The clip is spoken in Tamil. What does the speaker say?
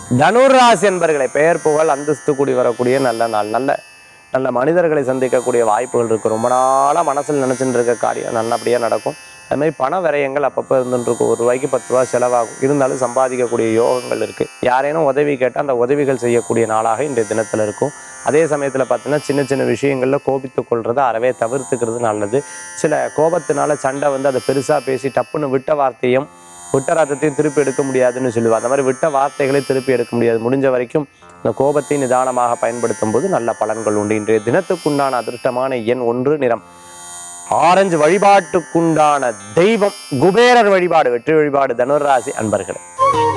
தனுராசி என்பர்களை பெயர் புகழ் அந்தஸ்து கூடி வரக்கூடிய நல்ல நாள் நல்ல நல்ல மனிதர்களை சந்திக்கக்கூடிய வாய்ப்புகள் இருக்குது ரொம்ப நாளாக மனசில் நினச்சிட்டு இருக்க காரியம் நல்லபடியாக நடக்கும் அது மாதிரி பண விரயங்கள் அப்பப்போ இருந்துட்டு இருக்கும் ஒரு ரூபாய்க்கு பத்து ரூபா செலவாகும் இருந்தாலும் சம்பாதிக்கக்கூடிய யோகங்கள் இருக்குது யாரேனும் உதவி கேட்டால் அந்த உதவிகள் செய்யக்கூடிய நாளாக இன்றைய தினத்தில் இருக்கும் அதே சமயத்தில் பார்த்தீங்கன்னா சின்ன சின்ன விஷயங்களில் கோபித்து கொள்றதை அறவே தவிர்த்துக்கிறது நல்லது சில கோபத்தினால சண்டை வந்து அதை பெருசாக பேசி டப்புன்னு விட்ட வார்த்தையும் விட்ட ரத்தத்தையும் திருப்பி எடுக்க முடியாதுன்னு சொல்லுவாள் அந்த மாதிரி விட்ட வார்த்தைகளை திருப்பி எடுக்க முடியாது முடிஞ்ச வரைக்கும் இந்த கோபத்தை நிதானமாக பயன்படுத்தும் போது நல்ல பலன்கள் உண்டு இன்றைய தினத்துக்குண்டான அதிர்ஷ்டமான எண் ஒன்று நிறம் ஆரஞ்சு வழிபாட்டுக்குண்டான தெய்வம் குபேரர் வழிபாடு வெற்றி வழிபாடு தனுராசி அன்பர்களே